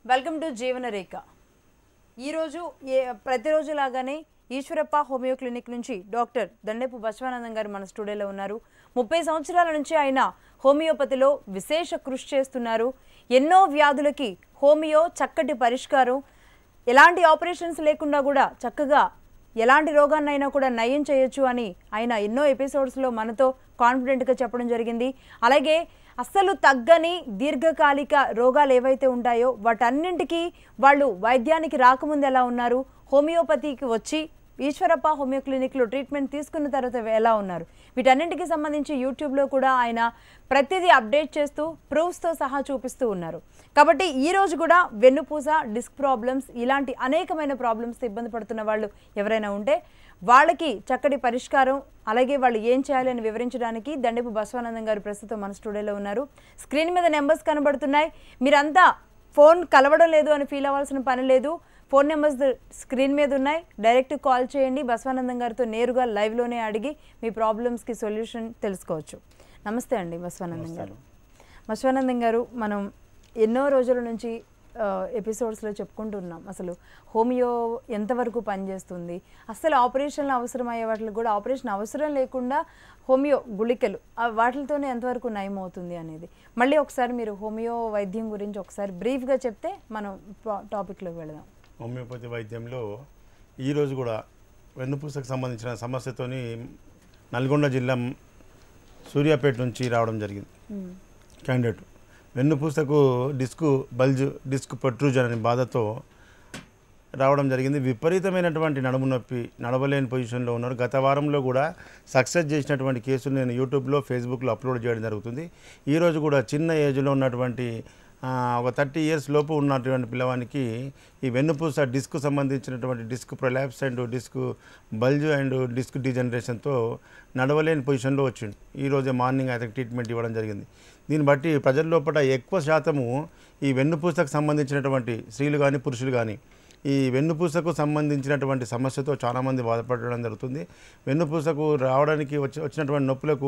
Welcome to జీవన రేఖ ఈరోజు ఏ ప్రతిరోజు లాగానే ఈశ్వరప్ప హోమియో క్లినిక్ నుంచి డాక్టర్ దండేపు బసవానందం గారు మన స్టూడియోలో ఉన్నారు ముప్పై సంవత్సరాల నుంచి ఆయన హోమియోపతిలో విశేష కృషి చేస్తున్నారు ఎన్నో వ్యాధులకి హోమియో చక్కటి పరిష్కారం ఎలాంటి ఆపరేషన్స్ లేకుండా కూడా చక్కగా ఎలాంటి రోగాన్నైనా కూడా నయం చేయొచ్చు అని ఆయన ఎన్నో ఎపిసోడ్స్లో మనతో కాన్ఫిడెంట్గా చెప్పడం జరిగింది అలాగే అస్సలు తగ్గని దీర్ఘకాలిక రోగాలు ఏవైతే ఉంటాయో వాటన్నింటికీ వాళ్ళు వైద్యానికి రాకముందు ఎలా ఉన్నారు హోమియోపతికి వచ్చి ఈశ్వరప్ప హోమియో క్లినిక్లో ట్రీట్మెంట్ తీసుకున్న తర్వాత ఎలా ఉన్నారు వీటన్నింటికి సంబంధించి యూట్యూబ్లో కూడా ఆయన ప్రతిదీ అప్డేట్ చేస్తూ ప్రూఫ్స్తో సహా చూపిస్తూ ఉన్నారు కాబట్టి ఈ రోజు కూడా వెన్నుపూస డిస్క్ ప్రాబ్లమ్స్ ఇలాంటి అనేకమైన ప్రాబ్లమ్స్తో ఇబ్బంది పడుతున్న వాళ్ళు ఎవరైనా ఉంటే వాళ్ళకి చక్కటి పరిష్కారం అలాగే వాళ్ళు ఏం చేయాలి అని వివరించడానికి దండపు బసవానందం గారు ప్రస్తుతం మన స్టూడియోలో ఉన్నారు స్క్రీన్ మీద నెంబర్స్ కనబడుతున్నాయి మీరంతా ఫోన్ కలవడం లేదు అని ఫీల్ అవ్వాల్సిన పని లేదు ఫోన్ నెంబర్స్ స్క్రీన్ మీద ఉన్నాయి డైరెక్ట్ కాల్ చేయండి బసవానందం గారితో నేరుగా లైవ్లోనే అడిగి మీ ప్రాబ్లమ్స్కి సొల్యూషన్ తెలుసుకోవచ్చు నమస్తే అండి బసవానందం గారు బసవానందం గారు మనం ఎన్నో రోజుల నుంచి ఎపిసోడ్స్లో చెప్పుకుంటున్నాం అసలు హోమియో ఎంతవరకు పనిచేస్తుంది అసలు ఆపరేషన్లు అవసరమయ్యే వాటికి కూడా ఆపరేషన్ అవసరం లేకుండా హోమియో గుళికలు ఆ వాటితోనే ఎంతవరకు నయం అవుతుంది అనేది మళ్ళీ ఒకసారి మీరు హోమియో వైద్యం గురించి ఒకసారి బ్రీఫ్గా చెప్తే మనం టాపిక్లోకి వెళదాం హోమియోపతి వైద్యంలో ఈరోజు కూడా వెన్నుపూసకు సంబంధించిన సమస్యతోని నల్గొండ జిల్లా సూర్యాపేట నుంచి రావడం జరిగింది క్యాండిడేట్ వెన్నుపూసకు డిస్క్ బల్జ్ డిస్క్ ప్రొట్రూజన్ అనే బాధతో రావడం జరిగింది విపరీతమైనటువంటి నడుము నొప్పి నడవలేని పొజిషన్లో ఉన్నారు గత వారంలో కూడా సక్సెస్ చేసినటువంటి కేసులు నేను యూట్యూబ్లో ఫేస్బుక్లో అప్లోడ్ చేయడం జరుగుతుంది ఈరోజు కూడా చిన్న ఏజ్లో ఉన్నటువంటి ఆ, ఒక థర్టీ ఇయర్స్ లోపు ఉన్నటువంటి పిల్లవానికి ఈ వెన్నుపూస డిస్క్ సంబంధించినటువంటి disc prolapse and disc bulge and disc డిజనరేషన్తో నడవలేని పొజిషన్లో వచ్చిండు ఈరోజే మార్నింగ్ అతనికి ట్రీట్మెంట్ ఇవ్వడం జరిగింది దీన్ని బట్టి ప్రజల లోపల ఎక్కువ శాతము ఈ వెన్నుపూసకు సంబంధించినటువంటి స్త్రీలు కానీ పురుషులు కానీ ఈ వెన్నుపూసకు సంబంధించినటువంటి సమస్యతో చాలామంది బాధపడడం జరుగుతుంది వెన్నుపూసకు రావడానికి వచ్చి వచ్చినటువంటి నొప్పులకు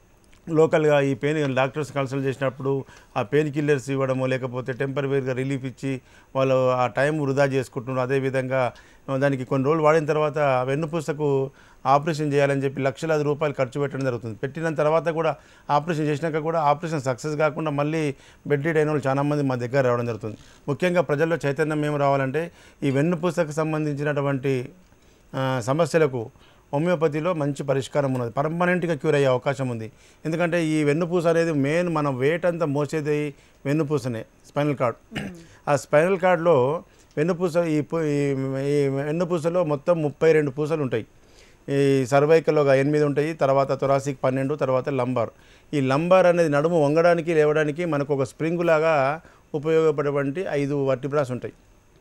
లోకల్గా ఈ పెయిన్ డాక్టర్స్ కన్సల్ట్ చేసినప్పుడు ఆ పెయిన్ కిల్లర్స్ ఇవ్వడము లేకపోతే టెంపరీగా రిలీఫ్ ఇచ్చి వాళ్ళు ఆ టైం వృధా చేసుకుంటున్నారు అదేవిధంగా దానికి కొన్ని రోజులు వాడిన తర్వాత ఆ వెన్నుపూసకు ఆపరేషన్ చేయాలని చెప్పి లక్షలాది రూపాయలు ఖర్చు పెట్టడం జరుగుతుంది పెట్టిన తర్వాత కూడా ఆపరేషన్ చేసినాక కూడా ఆపరేషన్ సక్సెస్ కాకుండా మళ్ళీ బెడ్ రీడ్ అయిన వాళ్ళు చాలామంది మా దగ్గర రావడం జరుగుతుంది ముఖ్యంగా ప్రజల్లో చైతన్యం ఏం రావాలంటే ఈ వెన్నుపూసకు సంబంధించినటువంటి ఆ, సమస్యలకు హోమియోపతిలో మంచి పరిష్కారం ఉన్నది పర్మనెంట్గా క్యూర్ అయ్యే అవకాశం ఉంది ఎందుకంటే ఈ వెన్నుపూస అనేది మెయిన్ మన వెయిట్ అంతా మోసేది వెన్నుపూసనే స్పైనల్ కార్డ్ ఆ స్పైనల్ కార్డ్లో వెన్నుపూస ఈ పు- ఈ- ఈ వెన్నుపూసలో మొత్తం ముప్పై రెండు పూసలు ఉంటాయి ఈ సర్వైకల్ ఒక ఎనిమిది ఉంటాయి తర్వాత థొరాసిక్ పన్నెండు తర్వాత లంబార్ ఈ లంబార్ అనేది నడుము వంగడానికి లేవడానికి మనకు ఒక స్ప్రింగ్ లాగా ఉపయోగపడేటువంటి ఐదు వర్టిబ్రాస్ ఉంటాయి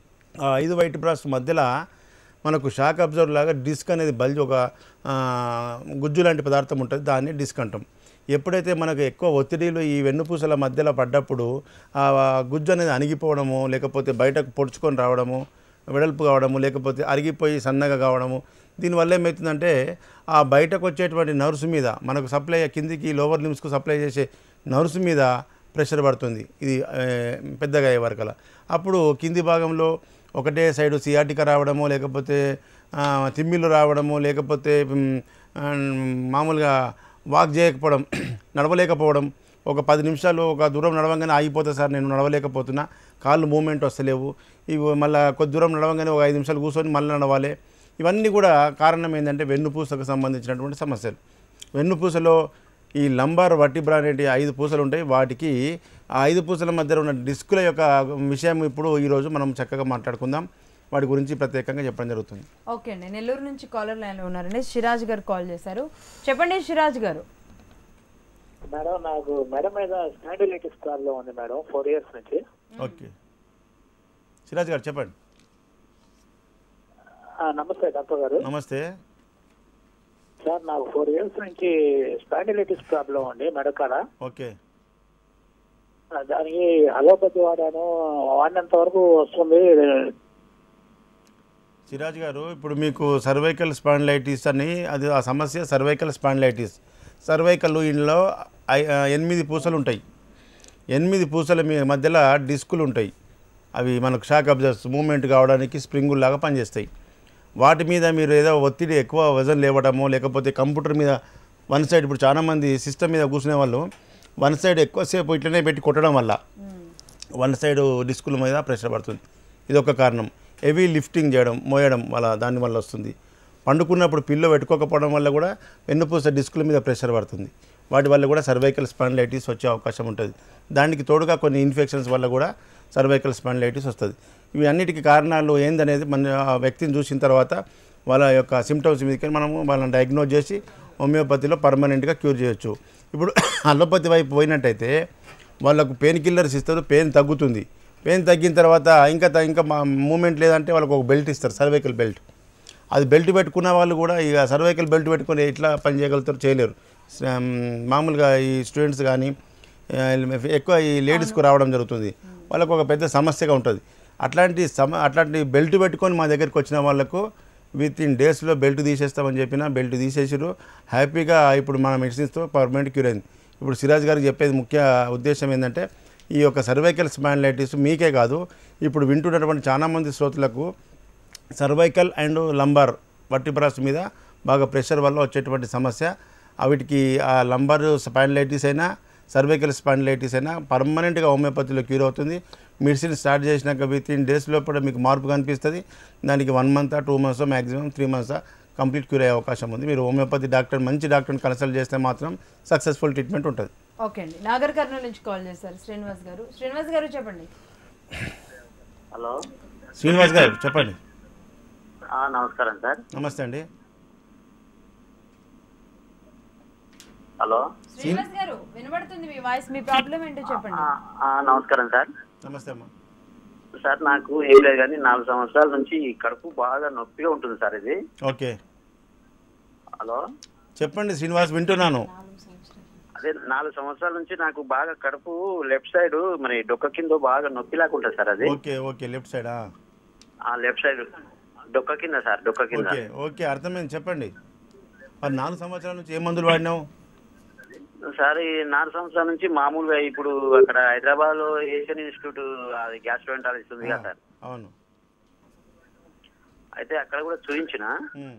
ఆ ఐదు వైట్ బ్రాస్ మధ్యలో మనకు షాక్ అబ్జర్వ్ లాగా డిస్క్ అనేది బల్జ్ ఒక ఆ, గుజ్జు లాంటి పదార్థం ఉంటుంది దాన్ని డిస్క్ అంటాం ఎప్పుడైతే మనకు ఎక్కువ ఒత్తిడిలు ఈ వెన్నుపూసల మధ్యలో పడ్డప్పుడు ఆ గుజ్జు అనేది అణిగిపోవడము లేకపోతే బయటకు పొడుచుకొని రావడము వెడల్పు కావడము లేకపోతే అరిగిపోయి సన్నగా కావడము దీనివల్ల ఏమవుతుందంటే ఆ బయటకు వచ్చేటువంటి నర్వ్స్ మీద మనకు సప్లై కిందికి లోవర్ లిమ్స్కు సప్లై చేసే నర్వ్స్ మీద ప్రెషర్ పడుతుంది ఇది ఆ, పెద్దగా అయ్యే వరకలా అప్పుడు కింది భాగంలో ఒకటే సైడు సియాటిక రావడము లేకపోతే ఆ, తిమ్మిళ్ళు రావడము లేకపోతే మ్, ఆ, మామూలుగా వాక్ చేయకపోవడం నడవలేకపోవడం ఒక పది నిమిషాలు ఒక దూరం నడవంగానే ఆగిపోతా సార్ నేను నడవలేకపోతున్నా కాళ్ళు మూమెంట్ వస్తలేవు ఇవి మళ్ళీ కొద్ది దూరం నడవంగానే ఒక ఐదు నిమిషాలు కూర్చొని మళ్ళీ నడవాలి ఇవన్నీ కూడా కారణం ఏంటంటే వెన్నుపూసకు సంబంధించినటువంటి సమస్యలు వెన్నుపూసలో ఈ లంబార్ వట్టిబ్రా అనేటి ఐదు పూసలు ఉంటాయి వాటికి ఆ ఐదు పూసల మధ్య ఉన్న డిస్కుల యొక్క విషయం ఇప్పుడు ఈరోజు మనం చక్కగా మాట్లాడుకుందాం వాటి గురించి ప్రత్యేకంగా చెప్పడం జరుగుతుంది ఓకే అండి నెల్లూరు నుంచి కాలర్ లైన్లో ఉన్నారండి సిరాజ్ గారు కాల్ చేశారు చెప్పండి సిరాజ్ గారు మేడం నాకు మెడ మీద స్పాండిలైటిస్ ప్రాబ్లం ఉంది మేడం ఫోర్ ఇయర్స్ నుంచి ఓకే సిరాజ్ గారు చెప్పండి ఆ, నమస్తే డాక్టర్ గారు నమస్తే సార్ నాకు ఫోర్ ఇయర్స్ నుంచి స్పాండిలైటిస్ ప్రాబ్లం ఉంది మెడకాడ ఓకే ఆ, దానికి అలోపతి వాడాను వాడినంత వరకు వస్తుంది సిరాజ్ గారు ఇప్పుడు మీకు సర్వైకల్ స్పాండిలైటిస్ అని అది ఆ సమస్య సర్వైకల్ స్పాండిలైటిస్ సర్వైకల్ ఇంట్లో ఐ- ఆ, ఎనిమిది పూసలు ఉంటాయి ఎనిమిది పూసల మీ మధ్యలో డిస్కులు ఉంటాయి అవి మనకు షాక్ అబ్జర్వ్స్ మూమెంట్ కావడానికి స్ప్రింగుల్ లాగా పనిచేస్తాయి వాటి మీద మీరు ఏదో ఒత్తిడి ఎక్కువ వజన్ లేవడమో లేకపోతే కంప్యూటర్ మీద వన్ సైడ్ ఇప్పుడు చాలామంది సిస్టమ్ మీద కూర్చునే వాళ్ళు వన్ సైడ్ ఎక్కువసేపు ఇట్లనే పెట్టి కొట్టడం వల్ల వన్ సైడ్ డిస్కుల మీద ప్రెషర్ పడుతుంది ఇది ఒక కారణం హెవీ లిఫ్టింగ్ చేయడం మోయడం వల్ల దానివల్ల వస్తుంది పండుకున్నప్పుడు పిల్లో పెట్టుకోకపోవడం వల్ల కూడా వెన్నుపూస డిస్కుల మీద ప్రెషర్ పడుతుంది వాటి వల్ల కూడా సర్వైకల్ స్పాండిలైటిస్ వచ్చే అవకాశం ఉంటుంది దానికి తోడుగా కొన్ని ఇన్ఫెక్షన్స్ వల్ల కూడా సర్వైకల్ స్పాండిలైటిస్ వస్తుంది ఇవి అన్నిటికీ కారణాలు ఏందనేది మన ఆ వ్యక్తిని చూసిన తర్వాత వాళ్ళ యొక్క సిమ్టమ్స్ మీదకి మనము వాళ్ళని డయాగ్నోజ్ చేసి హోమియోపతిలో పర్మనెంట్గా క్యూర్ చేయొచ్చు ఇప్పుడు అలోపతి వైపు పోయినట్టయితే వాళ్ళకు పెయిన్ కిల్లర్స్ ఇస్తారు పెయిన్ తగ్గుతుంది పెయిన్ తగ్గిన తర్వాత ఇంకా త- ఇంకా మూమెంట్ లేదంటే వాళ్ళకు ఒక బెల్ట్ ఇస్తారు సర్వైకల్ బెల్ట్ అది బెల్ట్ పెట్టుకున్న వాళ్ళు కూడా ఇక సర్వైకల్ బెల్ట్ పెట్టుకొని ఎట్లా పని చేయగలుగుతారు చేయలేరు స- మామూలుగా ఈ స్టూడెంట్స్ కానీ ఆ, ఎక్కువ ఈ లేడీస్కు రావడం జరుగుతుంది వాళ్ళకు ఒక పెద్ద సమస్యగా ఉంటుంది అట్లాంటి సమ అట్లాంటి బెల్ట్ పెట్టుకొని మా దగ్గరికి వచ్చిన వాళ్ళకు విత్ ఇన్ డేస్లో బెల్ట్ తీసేస్తామని చెప్పిన బెల్ట్ తీసేసారు హ్యాపీగా ఇప్పుడు మన మెడిసిన్స్తో పర్మనెంట్ క్యూర్ అయింది ఇప్పుడు సిరాజ్ గారికి చెప్పేది ముఖ్య ఉద్దేశం ఏంటంటే ఈ యొక్క సర్వైకల్ స్పాండిలైటిస్ మీకే కాదు ఇప్పుడు వింటున్నటువంటి చాలామంది శ్రోతలకు సర్వైకల్ అండ్ లంబార్ వర్టిబ్రాస్ మీద బాగా ప్రెషర్ వల్ల వచ్చేటువంటి సమస్య వీటికి ఆ లంబార్ స్పాండిలైటిస్ అయినా సర్వైకల్ స్పాండిలైటిస్ అయినా పర్మనెంట్గా హోమియోపతిలో క్యూర్ అవుతుంది మెడిసిన్ స్టార్ట్ చేసినాక విత్ ఇన్ డేస్ లోపల మీకు మార్పు కనిపిస్తుంది దానికి one month two months maximum three months complete cure అయ్యే అవకాశం ఉంది మీరు హోమియోపతి డాక్టర్ మంచి డాక్టర్ని కన్సల్ట్ చేస్తే మాత్రం సక్సెస్ఫుల్ ట్రీట్మెంట్ ఉంటుంది ఓకే అండి నాగర్ కర్నూలు నుంచి కాల్ చేశారు శ్రీనివాస్ గారు శ్రీనివాస్ గారు చెప్పండి హలో శ్రీనివాస్ గారు చెప్పండి ఆ, నమస్కారం సార్ నమస్తే అండి హలో శ్రీనివాస్ గారు వినబడుతుంది మీ వాయిస్ మీ ప్రాబ్లం ఏంటో చెప్పండి ఆ, ఆ, నమస్కారం సార్ నమస్తే అమ్మా సార్ నాకు ఏం లేదు కానీ నాలుగు సంవత్సరాల నుంచి ఈ కడుపు బాగా నొప్పిగా ఉంటుంది సార్ ఇది ఓకే హలో చెప్పండి శ్రీనివాస్ వింటున్నాను అదే నాలుగు సంవత్సరాల నుంచి నాకు బాగా కడుపు లెఫ్ట్ సైడ్ మరి డొక్క కింద బాగా నొప్పిలాగా ఉంటుంది సార్ అది ఓకే ఓకే లెఫ్ట్ సైడా ఆ లెఫ్ట్ సైడ్ డొక్క కింద సార్ డొక్క కింద ఓకే ఓకే అర్థమైంది చెప్పండి మరి నాలుగు సంవత్సరాల నుంచి ఏ మందులు వాడినావు సార్ ఈ నాలుగు సంవత్సరాల నుంచి మామూలుగా ఇప్పుడు అక్కడ హైదరాబాద్ లో ఏషియన్ ఇన్స్టిట్యూట్ అది గ్యాస్ట్రోఎంటాలజిస్ట్ ఉంది కదా సార్ అవును అయితే అక్కడ కూడా చూపించిన ఉమ్.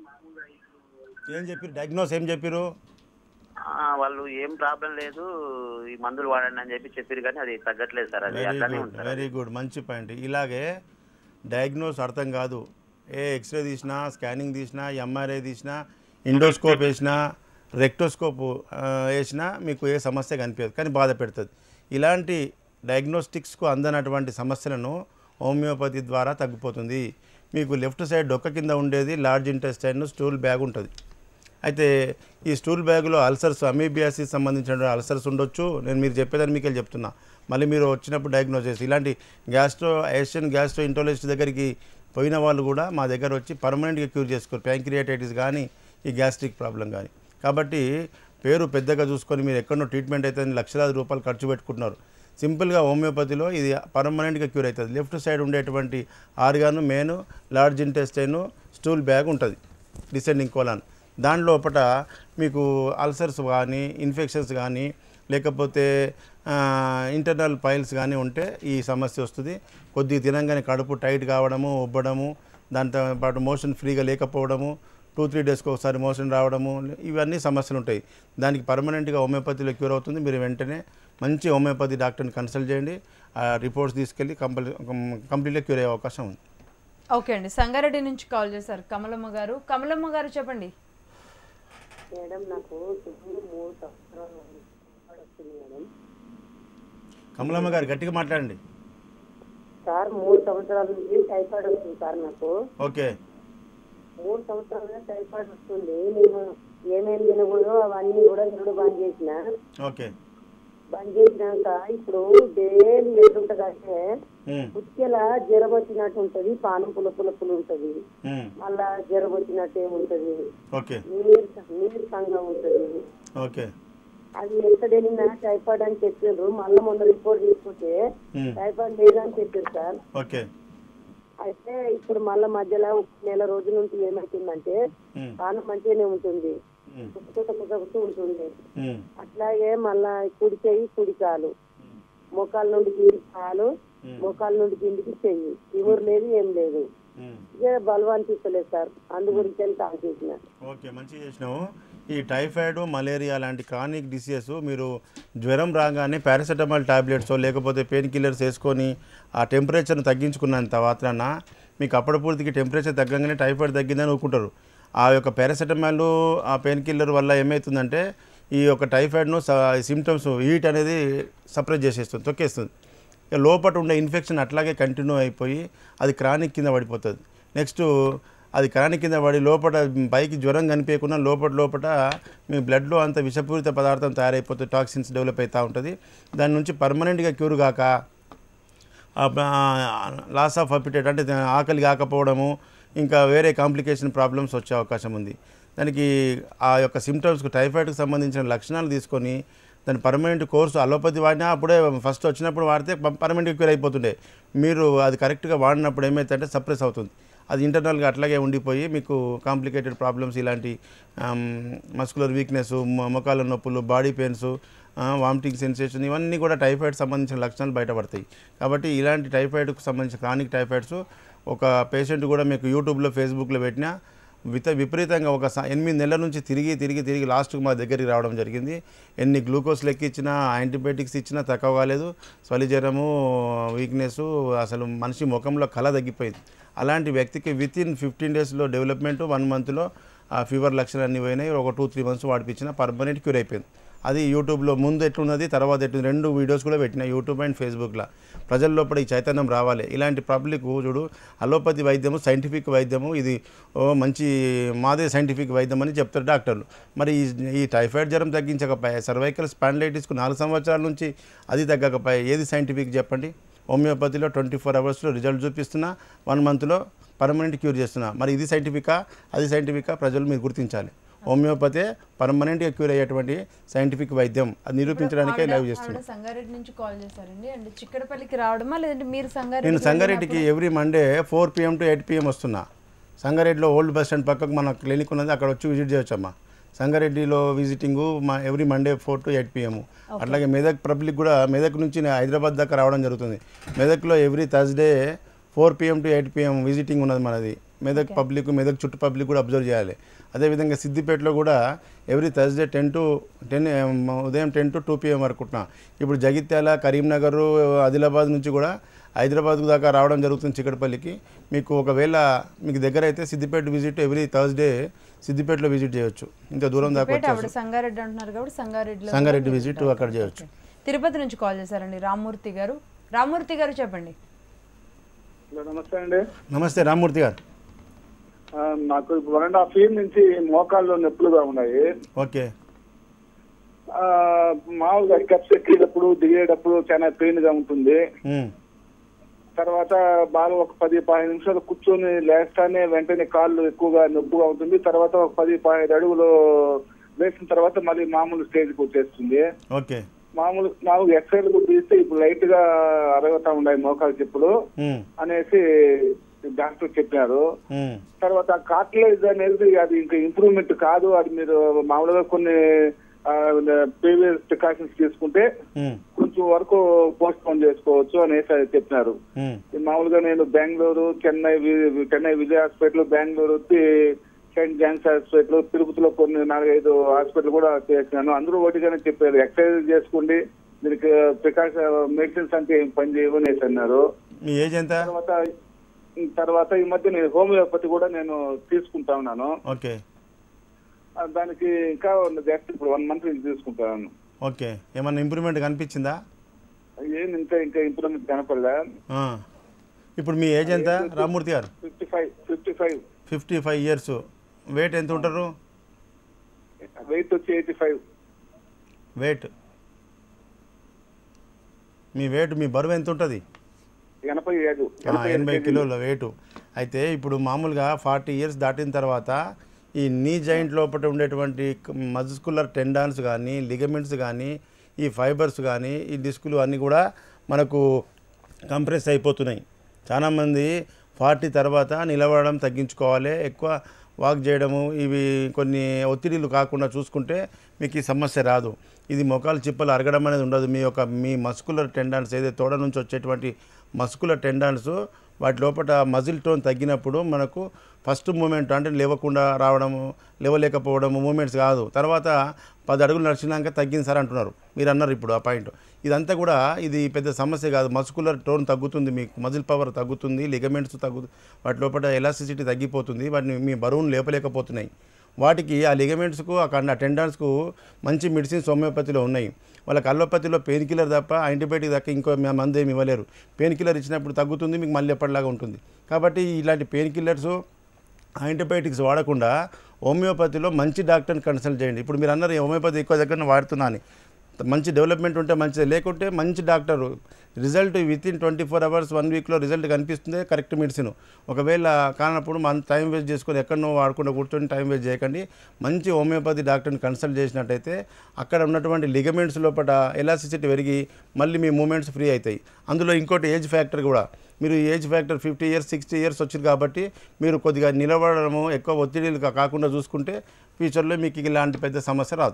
ఏం చెప్పారు డయాగ్నోస్ ఏం చెప్పారు ఆ, వాళ్ళు ఏం ప్రాబ్లం లేదు ఈ మందులు వాడండి అని చెప్పి చెప్పారు కానీ అది తగ్గట్లేదు సార్ అది వెరీ అట్లానే గుడ్ ఉంది సార్ వెరీ గుడ్ మంచి పాయింట్ ఇలాగే డయాగ్నోస్ అర్థం కాదు ఏ ఎక్స్రే తీసినా స్కానింగ్ తీసినా ఎంఆర్ఐ తీసినా ఇండోస్కోప్ వేసినా రెక్టోస్కోప్ ఆ, వేసినా మీకు ఏ సమస్య కనిపించదు కానీ బాధ పెడుతుంది ఇలాంటి డయాగ్నోస్టిక్స్కు అందనటువంటి సమస్యలను హోమియోపతి ద్వారా తగ్గిపోతుంది మీకు లెఫ్ట్ సైడ్ డొక్క కింద ఉండేది లార్జ్ ఇంటెస్టైన్ స్టూల్ బ్యాగ్ ఉంటుంది అయితే ఈ స్టూల్ బ్యాగ్లో అల్సర్స్ అమీబియాసిస్ సంబంధించిన అల్సర్స్ ఉండొచ్చు నేను మీరు చెప్పేదని మీకు చెప్తున్నా మళ్ళీ మీరు వచ్చినప్పుడు డయాగ్నోస్ చేసి ఇలాంటి గ్యాస్ట్రో ఏషియన్ గ్యాస్ట్రో ఇంటోలజిస్ట్ దగ్గరికి పోయిన వాళ్ళు కూడా మా దగ్గర వచ్చి పర్మనెంట్గా క్యూర్ చేసుకోరు ప్యాంక్రియాటైటిస్ కానీ ఈ గ్యాస్ట్రిక్ ప్రాబ్లం కానీ కాబట్టి పేరు పెద్దగా చూసుకొని మీరు ఎక్కడో ట్రీట్మెంట్ అయితే లక్షలాది రూపాయలు ఖర్చు పెట్టుకుంటున్నారు సింపుల్గా హోమియోపతిలో ఇది పర్మనెంట్గా క్యూర్ అవుతుంది లెఫ్ట్ సైడ్ ఉండేటువంటి organ main large intestine stool bag ఉంటుంది డిసెండింగ్ కోలాన్ దాని లోపల మీకు అల్సర్స్ కానీ ఇన్ఫెక్షన్స్ కానీ లేకపోతే ఇంటర్నల్ పైల్స్ కానీ ఉంటే ఈ సమస్య వస్తుంది కొద్దిగా తినంగానే కడుపు టైట్ కావడము ఉబ్బడము దాంతో పాటు మోషన్ ఫ్రీగా లేకపోవడము టూ త్రీ డేస్కి ఒకసారి మోషన్ రావడము ఇవన్నీ సమస్యలు ఉంటాయి దానికి పర్మనెంట్గా హోమియోపతిలో క్యూర్ అవుతుంది మీరు వెంటనే మంచి హోమియోపతి డాక్టర్ని కన్సల్ట్ చేయండి ఆ రిపోర్ట్స్ తీసుకెళ్ళి కంపల్ కంప్లీట్గా క్యూర్ అయ్యే అవకాశం ఉంది ఓకే అండి సంగారెడ్డి నుంచి కాల్ చేశారు కమలమ్మ గారు కమలమ్మ గారు చెప్పండి మేడం నాకు సుమారు మూడు సంవత్సరాలు ఉంది. వస్తుంది మేడం కమలమ్మ గారు గట్టిగా మాట్లాడండి సార్ మూడు సంవత్సరాల నుంచి టైఫాయిడ్ వస్తుంది సార్ నాకు ఓకే మూడు సంవత్సరాలుగా టైఫాయిడ్ వస్తుంది నేను ఏమేమి తినకూడదు అవన్నీ కూడా తినడం బంద్ చేసిన ఓకే బంద్ చేసినాక ఇప్పుడు డైలీ ఎట్లుంటది అంటే ఉమ్, ఉత్కెల జ్వరం వచ్చినట్టు ఉంటది పానం పుల పుల పుల ఉంటది ఉమ్, మళ్ళా జ్వరం వచ్చినట్టు ఏముంటది ఓకే నీరస నీరసంగా ఉంటది ఓకే అది ఎక్కడ వెళ్ళినా టైఫాయిడ్ అని చెప్పారు మళ్ళీ మొన్న రిపోర్ట్ తీసుకుంటే ఉమ్, టైఫాయిడ్ లేదని చెప్పారు సార్ ఓకే అయితే ఇప్పుడు మళ్ళీ మధ్యలో ఒక నెల రోజుల నుంచి ఏమైతుందంటే ఉమ్, పానం మంచిగానే ఉంటుంది ఉమ్, కుక్కుతూ కుక్కుతూ ఉంటుంది ఉమ్, అట్లాగే మళ్ళా కుడి చెయ్యి కుడి కాలు మోకాల నుండి కీడి కాలు మోకాల నుండి కిందికి చెయ్యి తిమురు లేదు ఏం లేదు ఉమ్. ఇదే బలవాన్ తీసుకోలేదు సార్ అందు గురించి అని కాల్ చేసిన ఓకే మంచిగా చేసినావు ఈ టైఫాయిడ్ మలేరియా లాంటి క్రానిక్ డిసీజెస్ మీరు జ్వరం రాగానే పారాసెటమాల్ టాబ్లెట్స్ లేకపోతే పెయిన్ కిల్లర్స్ వేసుకొని ఆ టెంపరేచర్ను తగ్గించుకున్నంత మాత్రాన మీకు అప్పటిపూర్తికి టెంపరేచర్ తగ్గగానే టైఫాయిడ్ తగ్గిందని ఊరుకుంటారు ఆ యొక్క పారాసెటమాల్ ఆ పెయిన్ కిల్లర్ వల్ల ఏమవుతుందంటే ఈ యొక్క టైఫాయిడ్ను సిమ్టమ్స్ హీట్ అనేది సపరేట్ చేసేస్తుంది తొక్కేస్తుంది ఇక లోపల ఉండే ఇన్ఫెక్షన్ అట్లాగే కంటిన్యూ అయిపోయి అది క్రానిక్ కింద పడిపోతుంది నెక్స్ట్ అది క్రానిక్ కింద పడి లోపల పైకి జ్వరం కనిపించకుండా లోపల లోపల మీ బ్లడ్లో అంత విషపూరిత పదార్థం తయారైపోతుంది టాక్సిన్స్ డెవలప్ అవుతూ ఉంటుంది దాని నుంచి పర్మనెంట్గా క్యూర్ కాక లాస్ ఆఫ్ అపిటేట్ అంటే దా- ఆకలి కాకపోవడము ఇంకా వేరే కాంప్లికేషన్ ప్రాబ్లమ్స్ వచ్చే అవకాశం ఉంది దానికి ఆ యొక్క సిమ్టమ్స్కి టైఫాయిడ్కి సంబంధించిన లక్షణాలు తీసుకొని దాని పర్మనెంట్ కోర్సు అలోపతి వాడినా అప్పుడే ఫస్ట్ వచ్చినప్పుడు వాడితే పర్మనెంట్ క్యూర్ అయిపోతుండే మీరు అది కరెక్ట్గా వాడినప్పుడు ఏమైతుందంటే సప్రెస్ అవుతుంది అది ఇంటర్నల్గా అట్లాగే ఉండిపోయి మీకు కాంప్లికేటెడ్ ప్రాబ్లమ్స్ ఇలాంటి మస్కులర్ వీక్నెస్ మొకాల నొప్పులు బాడీ పెయిన్స్ వామిటింగ్ సెన్సేషన్ ఇవన్నీ కూడా టైఫాయిడ్ సంబంధించిన లక్షణాలు బయటపడతాయి కాబట్టి ఇలాంటి టైఫాయిడ్కి సంబంధించిన క్రానిక్ టైఫాయిడ్స్ ఒక పేషెంట్ కూడా మీకు యూట్యూబ్లో ఫేస్బుక్లో పెట్టినా విత విపరీతంగా ఒక స- ఎనిమిది నెలల నుంచి తిరిగి తిరిగి తిరిగి లాస్ట్కి మా దగ్గరికి రావడం జరిగింది ఎన్ని గ్లూకోజ్ లెక్కిచ్చినా యాంటీబయాటిక్స్ ఇచ్చినా తక్కువ కాలేదు చలి జ్వరము వీక్నెస్ అసలు మనిషి ముఖంలో కళ తగ్గిపోయింది అలాంటి వ్యక్తికి విత్ ఇన్ ఫిఫ్టీన్ డేస్లో డెవలప్మెంట్ వన్ మంత్లో ఆ ఫీవర్ లక్షణాలు అన్నీ పోయినాయి ఒక టూ త్రీ మంత్స్ వాడిపించిన పర్మనెంట్ క్యూర్ అయిపోయింది అది యూట్యూబ్లో ముందు ఎట్లున్నది తర్వాత ఎట్లుంది రెండు వీడియోస్ కూడా పెట్టిన యూట్యూబ్ అండ్ ఫేస్బుక్లో ప్రజల లోపల ఈ చైతన్యం రావాలి ఇలాంటి పబ్లిక్ చూడు అలోపతి వైద్యము సైంటిఫిక్ వైద్యము ఇది ఓ మంచి మాదే సైంటిఫిక్ వైద్యం అని చెప్తారు డాక్టర్లు మరి ఈ ఈ టైఫాయిడ్ జ్వరం తగ్గించకపోయా సర్వైకల్ స్పాండలైటిస్కు నాలుగు సంవత్సరాల నుంచి అది తగ్గకపోయా ఏది సైంటిఫిక్ చెప్పండి హోమియోపతిలో ట్వంటీ ఫోర్ అవర్స్లో రిజల్ట్ చూపిస్తున్నా వన్ మంత్లో పర్మనెంట్ క్యూర్ చేస్తున్నా మరి ఇది సైంటిఫికా అది సైంటిఫికా ప్రజలు మీరు గుర్తించాలి హోమియోపతి పర్మనెంట్గా క్యూర్ అయ్యేటువంటి సైంటిఫిక్ వైద్యం అది నిరూపించడానికే లైవ్ చేస్తున్నాం ఆవిడ సంగారెడ్డి నుంచి కాల్ చేశారండి అంటే చిక్కడపల్లికి రావడమా లేదంటే మీరు సంగారెడ్డి నేను సంగారెడ్డికి every Monday four PM to eight PM వస్తున్నా సంగారెడ్డిలో ఓల్డ్ బస్ స్టాండ్ పక్కకు మన క్లినిక్ ఉన్నది అక్కడ వచ్చి విజిట్ చేయొచ్చమ్మా సంగారెడ్డిలో విజిటింగ్ మా every Monday four to eight PM అట్లాగే మెదక్ పబ్లిక్ కూడా మెదక్ నుంచి నేను హైదరాబాద్ దాకా రావడం జరుగుతుంది మెదక్లో every Thursday four PM to eight PM visiting ఉన్నది మనది మెదక్ పబ్లిక్ మెదక్ చుట్టూ పబ్లిక్ కూడా అబ్జర్వ్ చేయాలి అదేవిధంగా సిద్దిపేటలో కూడా every Thursday ten to ten ఉదయం టెన్ టు టూ పిఎం వరకు ఉంటున్నా ఇప్పుడు జగిత్యాల కరీంనగర్ ఆదిలాబాద్ నుంచి కూడా హైదరాబాద్ దాకా రావడం జరుగుతుంది చిక్కడపల్లికి మీకు ఒకవేళ మీకు దగ్గర అయితే సిద్దిపేట విజిట్ ఎవ్రీ థర్స్డే సిద్దిపేటలో విజిట్ చేయొచ్చు ఇంత దూరం దాకా పేట ఆవిడ వచ్చేసి సంగారెడ్డి అంటున్నారు కాబట్టి సంగారెడ్డిలో సంగారెడ్డి విజిట్ అక్కడ చేయొచ్చు తిరుపతి నుంచి కాల్ చేశారండి రామ్మూర్తి గారు రామ్మూర్తి గారు చెప్పండి హలో నమస్తే అండి నమస్తే రామ్మూర్తి గారు ఆ, నాకు ఇప్పుడు వన్ అండ్ హాఫ్ ఇయర్ నుంచి మోకాల్లో నొప్పులుగా ఉన్నాయి ఓకే ఆ, మామూలుగా స్టెప్స్ ఎక్కేటప్పుడు దిగేటప్పుడు చాలా పెయిన్ గా ఉంటుంది ఉమ్, తర్వాత బాగా ఒక పది పదిహేను నిమిషాలు కూర్చొని లేస్తానే వెంటనే కాళ్ళు ఎక్కువగా నొప్పుగా ఉంటుంది తర్వాత ఒక పది పదిహేను అడుగులు వేసిన తర్వాత మళ్ళీ మామూలు స్టేజ్కి వచ్చేస్తుంది ఓకే మామూలు మామూలు ఎక్సర్సైజ్ కూడా తీస్తే ఇప్పుడు లైట్ గా అరగతా ఉన్నాయి మోకాలు చెప్పులు ఉమ్, అనేసి డాక్టర్ చెప్పారు ఉమ్, తర్వాత కార్టిలైజ్ అనేది అది ఇంకా ఇంప్రూవ్మెంట్ కాదు అది మీరు మామూలుగా కొన్ని ప్రీవియస్ ప్రికాషన్స్ తీసుకుంటే ఉమ్, కొంచెం వరకు పోస్ట్ పోన్ చేసుకోవచ్చు అనేసి అది చెప్పినారు ఉమ్, ఈ మామూలుగా నేను బెంగళూరు చెన్నై వి- చెన్నై విజయ్ హాస్పిటల్ బెంగళూరు తి- సెయింట్ జాన్స్ హాస్పిటల్ తిరుపతిలో కొన్ని నాలుగైదు హాస్పిటల్ కూడా చేసినాను అందరూ ఒకటిగానే చెప్పారు ఎక్సర్సైజ్ చేసుకోండి దీనికి ప్రికాషన్ మెడిసిన్స్ అంటే ఏం పని చేయవు అనేసి అన్నారు మీ ఏజ్ ఎంత తర్వాత తర్వాత ఈ మధ్య నేను హోమియోపతి కూడా నేను తీసుకుంటా ఉన్నాను ఓకే ఆ, దానికి ఇంకా జస్ట్ ఇప్పుడు వన్ మంత్ నుంచి తీసుకుంటాను ఓకే ఏమన్నా ఇంప్రూవ్మెంట్ కనిపించిందా ఏం ఇంకా ఇంకా ఇంప్రూవ్మెంట్ కనపడలే ఆ. ఇప్పుడు మీ ఏజ్ ఎంత రామ్మూర్తి గారు fifty five fifty five fifty five years weight ఎంత ఉంటారు వెయిట్ వచ్చి ఎయిటీ ఫైవ్ వెయిట్ మీ వెయిట్ మీ బరువు ఎంత ఉంటుంది ఎనభై ఏడు ఆ, ఎనభై కిలోల వెయిట్ అయితే ఇప్పుడు మామూలుగా ఫార్టీ ఇయర్స్ దాటిన తర్వాత ఈ నీ జాయింట్ లోపల ఉండేటువంటి మస్కులర్ టెండాన్స్ కానీ లిగమెంట్స్ కానీ ఈ ఫైబర్స్ కానీ ఈ డిస్కులు అన్నీ కూడా మనకు కంప్రెస్ అయిపోతున్నాయి చాలామంది ఫార్టీ తర్వాత నిలబడడం తగ్గించుకోవాలి ఎక్కువ వాక్ చేయడము ఇవి కొన్ని ఒత్తిడిలు కాకుండా చూసుకుంటే మీకు ఈ సమస్య రాదు ఇది మొఖాలు చిప్పలు అరగడం అనేది ఉండదు మీ యొక్క మీ మస్కులర్ టెండాన్స్ ఏదైతే తోడ నుంచి వచ్చేటువంటి మస్కులర్ టెండాన్స్ వాటి లోపల మజిల్ టోన్ తగ్గినప్పుడు మనకు ఫస్ట్ మూమెంట్ అంటే లేవకుండా రావడము లేవలేకపోవడము మూమెంట్స్ కాదు తర్వాత పది అడుగులు నడిచినాక తగ్గింది సార్ అంటున్నారు మీరు అన్నారు ఇప్పుడు ఆ పాయింట్ ఇదంతా కూడా ఇది పెద్ద సమస్య కాదు మస్కులర్ టోన్ తగ్గుతుంది మీకు మజిల్ పవర్ తగ్గుతుంది లిగమెంట్స్ తగ్గు వాటి లోపల ఎలాసిసిటీ తగ్గిపోతుంది వాటిని మీ బరువును లేపలేకపోతున్నాయి వాటికి ఆ లిగమెంట్స్కు ఆ కండ టెండర్స్కు మంచి మెడిసిన్స్ హోమియోపతిలో ఉన్నాయి వాళ్ళకి అల్లోపతిలో పెయిన్ కిల్లర్ తప్ప యాంటీబయాటిక్ తప్ప ఇంకో మ- మందు ఏమి ఇవ్వలేరు పెయిన్ కిల్లర్ ఇచ్చినప్పుడు తగ్గుతుంది మీకు మళ్ళీ ఎప్పటిలాగా ఉంటుంది కాబట్టి ఇలాంటి పెయిన్ కిల్లర్స్ యాంటీబయాటిక్స్ వాడకుండా హోమియోపతిలో మంచి డాక్టర్ని కన్సల్ట్ చేయండి ఇప్పుడు మీరు అన్నారు హోమియోపతి ఎక్కువ దగ్గర వాడుతున్నా అని మంచి డెవలప్మెంట్ ఉంటే మంచిది లేకుంటే మంచి doctor result within twenty four hours one వీక్లో రిజల్ట్ కనిపిస్తుంది కరెక్ట్ మెడిసిన్ ఒకవేళ కానప్పుడు మన టైం వేస్ట్ చేసుకొని ఎక్కడనో వాడకుండా కూర్చొని టైం వేస్ట్ చేయకండి మంచి హోమియోపతి డాక్టర్ని కన్సల్ట్ చేసినట్టయితే అక్కడ ఉన్నటువంటి లిగమెంట్స్ లోపల ఎలాసిసిటీ పెరిగి మళ్ళీ మీ మూమెంట్స్ ఫ్రీ అవుతాయి అందులో ఇంకోటి ఏజ్ ఫ్యాక్టర్ కూడా మీరు age factor fifty years sixty years వచ్చింది కాబట్టి మీరు కొద్దిగా నిలబడము ఎక్కువ ఒత్తిడిలు కా- కాకుండా చూసుకుంటే ఫ్యూచర్లో మీకు ఇలాంటి పెద్ద సమస్య రాదు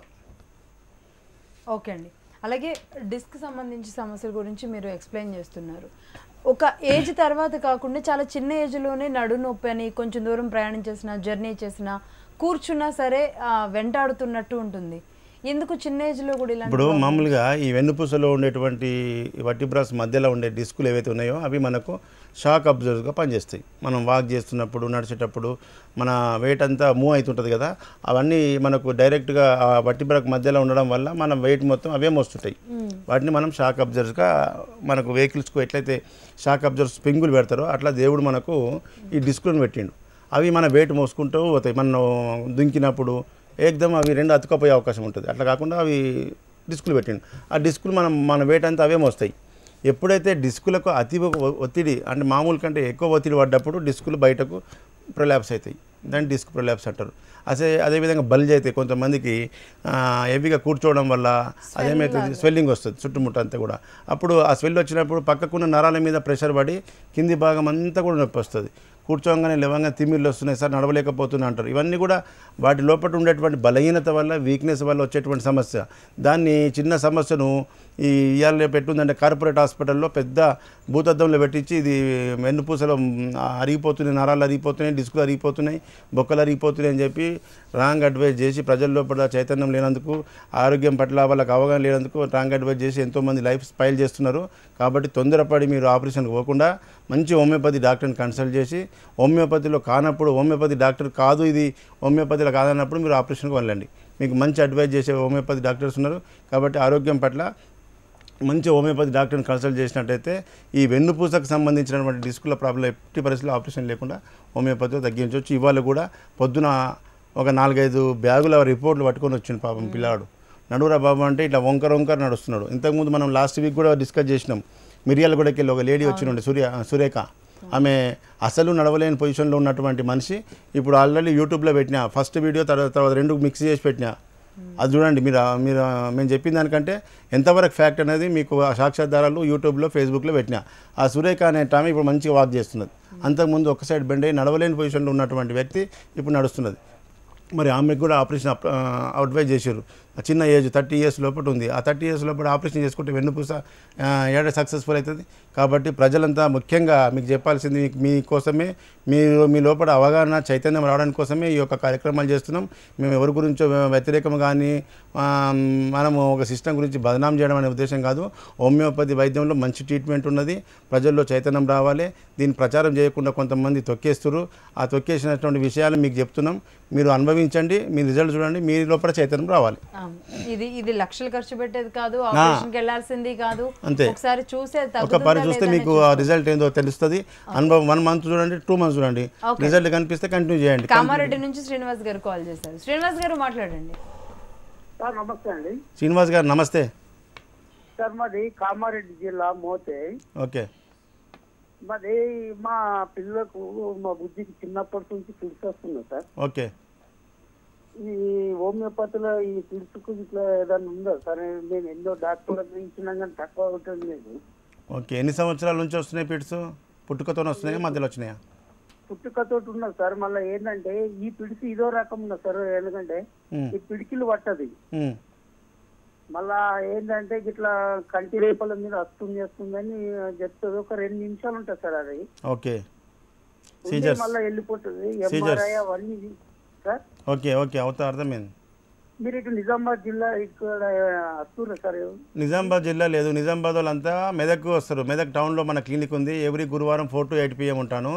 ఓకే అండి అలాగే డిస్క్ సంబంధించి సమస్యల గురించి మీరు ఎక్స్ప్లెయిన్ చేస్తున్నారు ఒక ఏజ్ తర్వాత కాకుండా చాలా చిన్న ఏజ్లోనే నడు నొప్పి అని కొంచెం దూరం ప్రయాణం చేసిన జర్నీ చేసిన కూర్చున్నా సరే ఆ, వెంటాడుతున్నట్టు ఉంటుంది ఎందుకు చిన్న ఏజ్లో కూడా ఇలాంటి ఇప్పుడు problems? మామూలుగా ఈ వెన్నుపూసలో ఉండేటువంటి వర్టిబ్రాస్ మధ్యలో ఉండే డిస్కులు ఏవైతే ఉన్నాయో అవి మనకు షాక్ అబ్జర్వ్గా పనిచేస్తాయి మనం వాక్ చేస్తున్నప్పుడు నడిచేటప్పుడు మన వెయిట్ అంతా మూవ్ అవుతుంటుంది కదా అవన్నీ మనకు డైరెక్ట్గా ఆ వర్టిబ్రాక్ మధ్యలో ఉండడం వల్ల మన వెయిట్ మొత్తం అవే మోస్తుంటాయి వాటిని మనం షాక్ అబ్జర్వ్స్గా మనకు వెహికల్స్కు ఎట్లయితే షాక్ అబ్జర్వ్స్ స్ప్రింగులు పెడతారో అట్లా దేవుడు మనకు ఈ డిస్కులను పెట్టిండు అవి మన వెయిట్ మోసుకుంటూ పోతాయి మనం దుంకినప్పుడు ఏకదం అవి రెండు అతుకపోయే అవకాశం ఉంటుంది అట్లా కాకుండా అవి డిస్కులు పెట్టిండు ఆ డిస్కులు మనం మన వెయిట్ అంతా అవే మోస్తాయి ఎప్పుడైతే డిస్కులకు అతి ఒ- ఒత్తిడి అంటే మామూలు కంటే ఎక్కువ ఒత్తిడి పడ్డప్పుడు డిస్కులు బయటకు ప్రొలాప్స్ అవుతాయి దాన్ని డిస్క్ ప్రొలాప్స్ అంటారు అదే అదేవిధంగా బల్జ్ అవుతాయి కొంతమందికి ఆ, హెవీగా కూర్చోవడం వల్ల అదేమవుతుంది స్వెల్లింగ్ వస్తుంది చుట్టుముట్టు అంతా కూడా అప్పుడు ఆ స్వెల్ వచ్చినప్పుడు పక్కకున్న నరాల మీద ప్రెషర్ పడి కింది భాగం అంతా కూడా నొప్పి వస్తుంది కూర్చోగానే లేవంగా తిమ్మిళ్ళు వస్తున్నాయి సార్ నడవలేకపోతున్నా అంటారు ఇవన్నీ కూడా వాటి లోపల ఉండేటువంటి బలహీనత వల్ల వీక్నెస్ వల్ల వచ్చేటువంటి సమస్య దాన్ని చిన్న సమస్యను ఈ ఇవాళ రేపు ఎట్లుందంటే కార్పొరేట్ హాస్పిటల్లో పెద్ద భూతద్దంలో పెట్టించి ఇది వెన్నుపూసలో మ్, అరిగిపోతున్నాయి నరాలు అరిగిపోతున్నాయి డిస్కులు అరిగిపోతున్నాయి బొక్కలు అరిగిపోతున్నాయి అని చెప్పి రాంగ్ అడ్వైజ్ చేసి ప్రజల లోపల చైతన్యం లేనందుకు ఆరోగ్యం పట్ల వాళ్ళకి అవగాహన లేనందుకు రాంగ్ అడ్వైజ్ చేసి ఎంతోమంది లైఫ్ స్పైల్ చేస్తున్నారు కాబట్టి తొందరపడి మీరు ఆపరేషన్కి పోకుండా మంచి హోమియోపతి డాక్టర్ని కన్సల్ట్ చేసి హోమియోపతిలో కానప్పుడు హోమియోపతి డాక్టర్ కాదు ఇది హోమియోపతిలో కాదన్నప్పుడు మీరు ఆపరేషన్కి వెళ్ళండి మీకు మంచి అడ్వైజ్ చేసే హోమియోపతి డాక్టర్స్ ఉన్నారు కాబట్టి ఆరోగ్యం పట్ల మంచి హోమియోపతి డాక్టర్ని కన్సల్ట్ చేసినట్టయితే ఈ వెన్నుపూసకు సంబంధించినటువంటి డిస్కుల ప్రాబ్లం ఎట్టి పరిస్థితుల్లో ఆపరేషన్ లేకుండా హోమియోపతితో తగ్గించవచ్చు ఇవాళ కూడా పొద్దున ఒక నాలుగైదు బ్యాగుల రిపోర్ట్లు పట్టుకొని వచ్చిండు పాపం పిల్లాడు నడువురా బాబు అంటే ఇట్లా వంకర వంకర నడుస్తున్నాడు ఇంతకుముందు మనం లాస్ట్ వీక్ కూడా డిస్కస్ చేసినాం మిరియాలగూడకి వెళ్ళి ఒక లేడీ వచ్చిండే సూర్య సురేఖ ఆమె అసలు నడవలేని పొజిషన్లో ఉన్నటువంటి మనిషి ఇప్పుడు ఆల్రెడీ యూట్యూబ్లో పెట్టిన ఫస్ట్ వీడియో తర్వాత తర్వాత రెండు మిక్స్ చేసి పెట్టిన అది చూడండి మీరు మీరు మేము చెప్పిన దానికంటే ఎంతవరకు ఫ్యాక్ట్ అనేది మీకు ఆ సాక్ష్యాధారాలు యూట్యూబ్లో ఫేస్బుక్లో పెట్టిన ఆ సురేఖ అనే ఆమె ఇప్పుడు మంచిగా వాక్ చేస్తున్నది అంతకుముందు ఒక సైడ్ బెండ్ అయ్యి నడవలేని పొజిషన్లో ఉన్నటువంటి వ్యక్తి ఇప్పుడు నడుస్తున్నది మరి ఆమెకు కూడా ఆపరేషన్ అప్- ఆ, అడ్వైజ్ చేశారు ఆ చిన్న ఏజ్ థర్టీ ఇయర్స్ లోపల ఉంది ఆ థర్టీ ఇయర్స్ లోపల ఆపరేషన్ చేసుకుంటే వెన్నుపూస ఆ, ఏడ సక్సెస్ఫుల్ అవుతుంది కాబట్టి ప్రజలంతా ముఖ్యంగా మీకు చెప్పాల్సింది మీకు మీకోసమే మీరు మీ లోపల అవగాహన చైతన్యం రావడానికి కోసమే ఈ యొక్క కార్యక్రమాలు చేస్తున్నాం మేము ఎవరి గురించో వ్యతిరేకం కానీ ఆ, మనము ఒక సిస్టమ్ గురించి బదనాం చేయడం అనే ఉద్దేశం కాదు హోమియోపతి వైద్యంలో మంచి ట్రీట్మెంట్ ఉన్నది ప్రజల్లో చైతన్యం రావాలి దీన్ని ప్రచారం చేయకుండా కొంతమంది తొక్కేస్తున్నారు ఆ తొక్కేసినటువంటి విషయాలు మీకు చెప్తున్నాం మీరు అనుభవించండి మీ రిజల్ట్ చూడండి మీ లోపల చైతన్యం రావాలి ఆ, ఇది ఇది లక్షలు ఖర్చు పెట్టేది కాదు ఆపరేషన్కి వెళ్ళాల్సింది కాదు అంతే. ఒకసారి చూసే ఒక పరి చూస్తే మీకు ఆ రిజల్ట్ ఏందో తెలుస్తుంది అనుభవం వన్ మంత్ చూడండి టూ మంత్స్ చూడండి Okay. రిజల్ట్ కనిపిస్తే కంటిన్యూ చేయండి కామారెడ్డి నుంచి శ్రీనివాస్ గారు కాల్ చేశారు శ్రీనివాస్ గారు మాట్లాడండి సార్ నమస్తే అండి శ్రీనివాస్ గారు నమస్తే సార్ మాది కామారెడ్డి జిల్లా మోతే ఓకే మాది మా పిల్లలకు మా బుద్ధికి చిన్నప్పటి నుంచి ఫిడ్స్ వస్తున్నాయి సార్ ఓకే ఈ హోమియోపతిలో ఈ ఫిడ్స్కు ఇట్లా ఏదైనా ఉందా సార్ నేను ఎన్నో డాక్టర్లకు ఇచ్చినా కానీ తక్కువ అవుతుంది లేదు ఓకే ఎన్ని సంవత్సరాల నుంచి వస్తున్నాయి పిట్స్ పుట్టుకతోనే వస్తున్నాయా మధ్యలో వచ్చినాయా పుట్టుకతోటి ఉన్నది సార్ మళ్ళీ ఏంటంటే ఈ పిడిసి ఇదో రకం ఉన్నది సార్ ఎందుకంటే ఉమ్, ఈ పిడికిలు పట్టది ఉమ్, మళ్ళా ఏంటంటే ఇట్లా కంటి రేపల మీద వస్తుంది వస్తుందని చెప్తుంది ఒక రెండు నిమిషాలు ఉంటుంది సార్ అది ఓకే ఉండి సీజర్స్ మళ్ళీ వెళ్ళిపోతుంది Seizures. ఎంఆర్ఐ అవన్నీ సార్ ఓకే ఓకే అవుతా అర్థమైంది మీరు ఇటు నిజామాబాద్ జిల్లా ఇక్కడ వస్తున్నారు సార్ నిజామాబాద్ జిల్లా లేదు నిజామాబాద్ వాళ్ళంతా మెదక్ వస్తారు మెదక్ టౌన్లో మన క్లినిక్ ఉంది ఎవ్రీ గురువారం ఫోర్ టు ఎయిట్ పిఎం ఉంటాను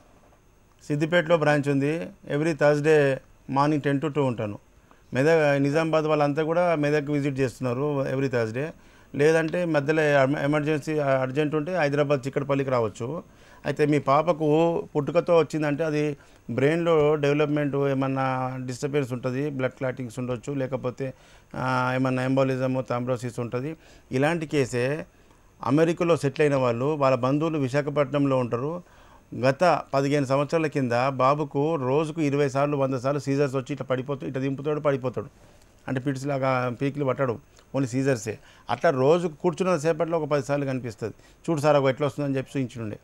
సిద్దిపేటలో బ్రాంచ్ ఉంది every Thursday morning ten to two ఉంటాను మెదక్ నిజామాబాద్ వాళ్ళంతా కూడా మెదక్ విజిట్ చేస్తున్నారు ఎవ్రీ థర్స్డే లేదంటే మధ్యలో ఎమ- ఎమర్జెన్సీ అర్జెంట్ ఉంటే హైదరాబాద్ చిక్కడపల్లికి రావచ్చు అయితే మీ పాపకు పుట్టుకతో వచ్చిందంటే అది బ్రెయిన్లో డెవలప్మెంట్ ఏమన్నా డిస్టర్బెన్స్ ఉంటుంది బ్లడ్ క్లాటింగ్స్ ఉండొచ్చు లేకపోతే ఆ, ఏమన్నా ఎంబాలిజము థాంబ్రోసిస్ ఉంటుంది ఇలాంటి కేసే అమెరికాలో సెటిల్ అయిన వాళ్ళు వాళ్ళ బంధువులు విశాఖపట్నంలో ఉంటారు గత పదిహేను సంవత్సరాల కింద బాబుకు రోజుకు ఇరవై సార్లు వంద సార్లు సీజర్స్ వచ్చి ఇట్లా పడిపోతూ ఇట్లా దింపుతాడు పడిపోతాడు అంటే పిట్స్ లాగా పీకిలు పట్టడు ఓన్లీ సీజర్సే అట్లా రోజు కూర్చున్న సేపట్లో ఒక పది సార్లు కనిపిస్తుంది చూడు సార్ ఒక ఎట్లా వస్తుందని చెప్పి చూపించుండే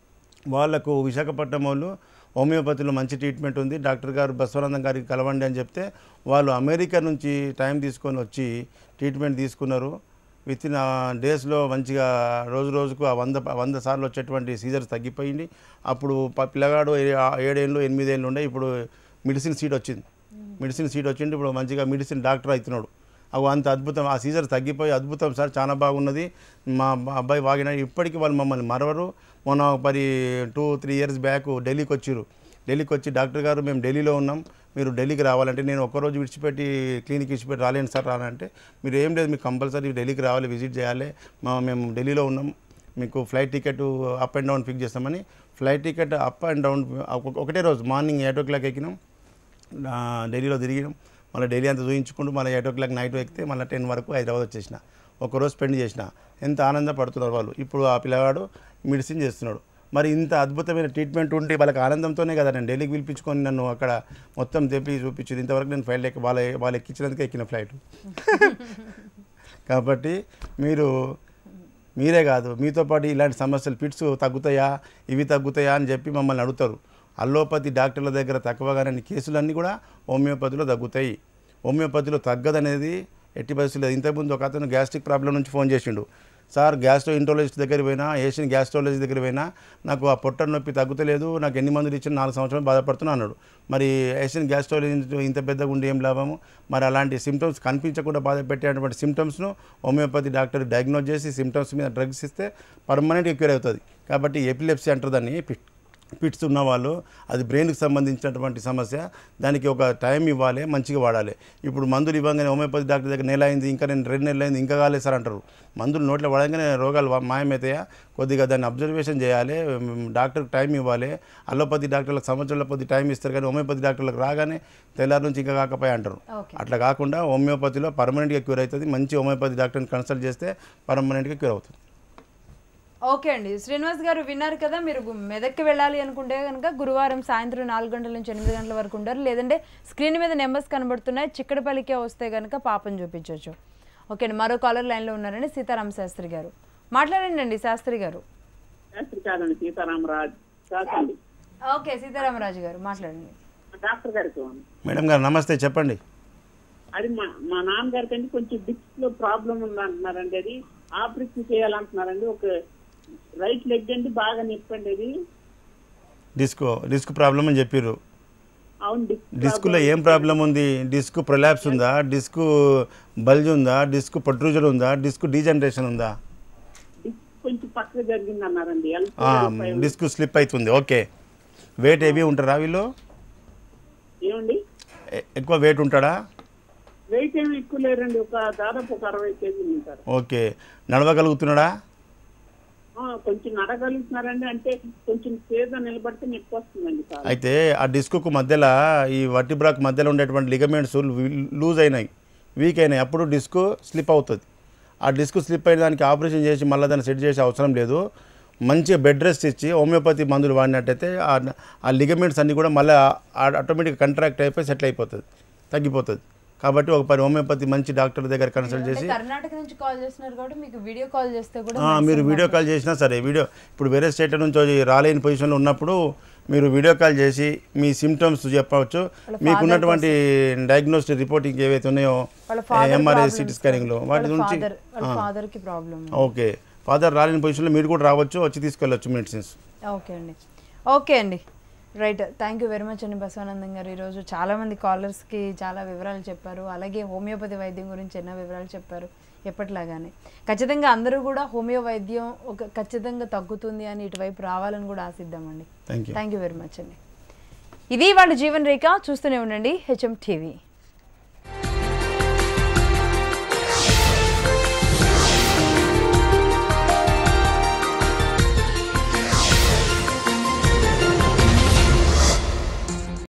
వాళ్ళకు విశాఖపట్నం వాళ్ళు హోమియోపతిలో మంచి ట్రీట్మెంట్ ఉంది డాక్టర్ గారు బసవనందం గారికి కలవండి అని చెప్తే వాళ్ళు అమెరికా నుంచి టైం తీసుకొని వచ్చి ట్రీట్మెంట్ తీసుకున్నారు విత్ ఇన్ డేస్లో మంచిగా రోజు రోజుకు ఆ వంద వంద సార్లు వచ్చేటువంటి సీజర్స్ తగ్గిపోయింది అప్పుడు ప- పిల్లగాడు ఏ- ఏడేళ్ళు ఎనిమిదేళ్ళు ఉండే ఇప్పుడు మెడిసిన్ సీట్ వచ్చింది మెడిసిన్ సీట్ వచ్చింది ఇప్పుడు మంచిగా మెడిసిన్ డాక్టర్ అవుతున్నాడు అవి అంత అద్భుతం ఆ సీజర్ తగ్గిపోయి అద్భుతం సార్ చాలా బాగున్నది మా మా అబ్బాయి వాగిన ఇప్పటికీ వాళ్ళు మమ్మల్ని మరవరు మొన్న మరి టూ త్రీ ఇయర్స్ బ్యాక్ ఢిల్లీకి వచ్చిర్రు ఢిల్లీకి వచ్చి డాక్టర్ గారు మేము ఢిల్లీలో ఉన్నాం మీరు ఢిల్లీకి రావాలంటే నేను ఒక్కరోజు విడిచిపెట్టి క్లినిక్ విడిచిపెట్టి రాలేను సార్ రానంటే మీరు ఏం లేదు మీకు కంపల్సరీ ఢిల్లీకి రావాలి విజిట్ చేయాలి మా మేము ఢిల్లీలో ఉన్నాం మీకు flight ticket up and down fix చేస్తామని flight ticket up and down ఒకటే రోజు మార్నింగ్ ఎయిట్ ఓ క్లాక్ ఎక్కినాం ఆ, ఢిల్లీలో తిరిగినాం మళ్ళీ ఢిల్లీ అంతా చూయించుకుంటూ మళ్ళీ ఎయిట్ ఓ క్లాక్ నైట్ ఎక్కితే మళ్ళీ టెన్ వరకు హైదరాబాద్ వచ్చేసిన ఒక రోజు స్పెండ్ చేసిన ఎంత ఆనందపడుతున్నారు వాళ్ళు ఇప్పుడు ఆ పిల్లవాడు మెడిసిన్ చేస్తున్నాడు మరి ఇంత అద్భుతమైన ట్రీట్మెంట్ ఉంటే వాళ్ళకి ఆనందంతోనే కదా నేను ఢిల్లీకి పిలిపించుకొని నన్ను అక్కడ మొత్తం తెప్పి చూపించింది ఇంతవరకు నేను ఫ్లైట్ ఎక్కి వాళ్ళ వాళ్ళు ఎక్కించినందుకే ఎక్కిన ఫ్లైట్ కాబట్టి మీరు మీరే కాదు మీతో పాటు ఇలాంటి సమస్యలు పిట్స్ తగ్గుతాయా ఇవి తగ్గుతాయా అని చెప్పి మమ్మల్ని అడుగుతారు అల్లోపతి డాక్టర్ల దగ్గర తక్కువగానే కేసులన్నీ కూడా హోమియోపతిలో తగ్గుతాయి హోమియోపతిలో తగ్గదనేది ఎట్టి పరిస్థితులు లేదు ఇంతకుముందు ఒక అతను గ్యాస్ట్రిక్ ప్రాబ్లం నుంచి ఫోన్ చేసిండు సార్ గ్యాస్ట్రో ఇంట్రాలజిస్ట్ దగ్గర పోయినా ఏషియన్ గ్యాస్ట్రాలజీ దగ్గర పోయినా నాకు ఆ పొట్ట నొప్పి తగ్గుతలేదు నాకు ఎన్ని మందులు ఇచ్చిన నాలుగు సంవత్సరాలు బాధపడుతున్నా అన్నాడు మరి ఏషియన్ గ్యాస్ట్రాలజీ ఇంత పెద్దగా ఉండి ఏం లాభము మరి అలాంటి సిమ్టమ్స్ కనిపించకుండా బాధ పెట్టేటువంటి సిమ్టమ్స్ను హోమియోపతి డాక్టర్ డయాగ్నోజ్ చేసి సిమ్టమ్స్ మీద డ్రగ్స్ ఇస్తే పర్మనెంట్గా క్యూర్ అవుతుంది కాబట్టి ఎపిలెప్సీ అంటారు దాన్ని పిట్ పిట్స్ ఉన్న వాళ్ళు అది బ్రెయిన్కి సంబంధించినటువంటి సమస్య దానికి ఒక టైం ఇవ్వాలి మంచిగా వాడాలి ఇప్పుడు మందులు ఇవ్వగానే హోమియోపతి డాక్టర్ దగ్గర నెల అయింది ఇంకా నేను రెండు నెలలు అయింది ఇంకా కాలేదు సార్ అంటారు మందులు నోట్లో వాడగానే రోగాలు వా- మాయమవుతాయా కొద్దిగా దాన్ని అబ్జర్వేషన్ చేయాలి మ్, డాక్టర్కి టైం ఇవ్వాలి అలోపతి డాక్టర్లకు సంవత్సరాల కొద్ది టైం ఇస్తారు కానీ హోమియోపతి డాక్టర్లకు రాగానే తెల్లారి నుంచి ఇంకా కాకపోయా అంటారు ఓకే అట్లా కాకుండా హోమియోపతిలో పర్మనెంట్గా క్యూర్ అవుతుంది మంచి హోమియోపతి డాక్టర్ని కన్సల్ట్ చేస్తే పర్మనెంట్గా క్యూర్ అవుతుంది ఓకే అండి శ్రీనివాస్ గారు విన్నారు కదా మీరు గు- మెదక్కి వెళ్ళాలి అనుకుంటే కనుక గురువారం సాయంత్రం నాలుగు గంటల నుంచి ఎనిమిది గంటల వరకు ఉంటారు లేదంటే స్క్రీన్ మీద నెంబర్స్ కనబడుతున్నాయి చిక్కడపల్లికే వస్తే కనుక పాపం చూపించవచ్చు ఓకే అండి మరో కాలర్ లైన్లో ఉన్నారండి సీతారామ శాస్త్రి గారు మాట్లాడండి అండి శాస్త్రి గారు శాస్త్రి కాదండి సీతారామరాజు కాదండి ఓకే సీతారామరాజు గారు మాట్లాడండి డాక్టర్ గారికి మేడం గారు నమస్తే చెప్పండి అది మా మా నాన్నగారికి అండి కొంచెం డిస్క్ లో ప్రాబ్లం ఉంది అంటున్నారండి అది ఆపరేషన్ చేయాలంటున్నారండి ఒక రైట్ లెగ్ అండి బాగా నొప్పి అండి అది డిస్క్ డిస్క్ ప్రాబ్లం అని చెప్పారు అవును డిస్క్ డిస్క్లో ఏం ప్రాబ్లం ఉంది డిస్క్ ప్రొలాప్స్ ఉందా డిస్క్ బల్జ్ ఉందా డిస్క్ ప్రొట్రూజర్ ఉందా డిస్క్ డీజనరేషన్ ఉందా డిస్క్ కొంచెం పక్కకు జరిగింది అన్నారండి L ఆ, four, L five. Disc slip అవుతుంది ఓకే వెయిట్ హెవీ ఉంటారా వీళ్ళు ఏమండి ఎ- ఎక్కువ వెయిట్ ఉంటాడా వెయిట్ ఏమి ఎక్కువ లేరండి ఒక దాదాపు ఒక అరవై కేజీలు ఉంటారు ఓకే నడవగలుగుతున్నాడా ఆ, కొంచెం నడగలుగుతున్నారండి అంటే కొంచెం సేద నిలబడితే నొప్పి వస్తుందండి సార్ అయితే ఆ డిస్క్కు మధ్యలో ఈ వర్టిబ్రాక్ మధ్యలో ఉండేటువంటి లిగమెంట్స్ లూజ్ అయినాయి వీక్ అయినాయి అప్పుడు డిస్క్ స్లిప్ అవుతుంది ఆ డిస్క్ స్లిప్ అయిన దానికి ఆపరేషన్ చేసి మళ్ళీ దాన్ని సెట్ చేసే అవసరం లేదు మంచిగా బెడ్ రెస్ట్ ఇచ్చి హోమియోపతి మందులు వాడినట్టయితే ఆ- ఆ లిగమెంట్స్ అన్నీ కూడా మళ్ళీ ఆటోమేటిక్ కంట్రాక్ట్ అయిపోయి సెటిల్ అయిపోతుంది తగ్గిపోతుంది కాబట్టి ఒక పది హోమియోపతి మంచి డాక్టర్ దగ్గర కన్సల్ట్ అంటే చేసి కర్ణాటక నుంచి కాల్ చేస్తున్నారు కాబట్టి మీకు వీడియో కాల్ చేస్తే కూడా ఆ, మీరు వీడియో కాల్ చేసినా సరే వీడియో ఇప్పుడు వేరే స్టేట్ నుంచి వచ్చి రాలేని పొజిషన్లో ఉన్నప్పుడు మీరు వీడియో కాల్ చేసి మీ సిమ్టమ్స్ చెప్పవచ్చు వాళ్ళ మీకు father ఉన్నటువంటి డయాగ్నోస్టిక్ రిపోర్టింగ్ ఏవైతే ఉన్నాయో వాళ్ళ ఫాదర్ ఎంఆర్ఐ సిటీ స్కానింగ్లో వాటి నుంచి ఫాదర్ వాళ్ళ ఫాదర్ కి ప్రాబ్లం ఓకే ఫాదర్ రాలేని పొజిషన్లో మీరు కూడా రావచ్చు వచ్చి తీసుకెళ్ళచ్చు మెడిసిన్స్ ఓకే అండి ఓకే అండి right thank you very much అండి బసవానందం గారు ఈరోజు చాలామంది కాలర్స్కి చాలా వివరాలు చెప్పారు అలాగే హోమియోపతి వైద్యం గురించి ఎన్నో వివరాలు చెప్పారు ఎప్పటిలాగానే ఖచ్చితంగా అందరూ కూడా హోమియో వైద్యం ఒక ఖచ్చితంగా తగ్గుతుంది అని ఇటువైపు రావాలని కూడా ఆశిద్దామండి thank you thank you very much అండి ఇది వాళ్ళ జీవన్ రేఖ చూస్తూనే ఉండండి హెచ్ఎం టీవీ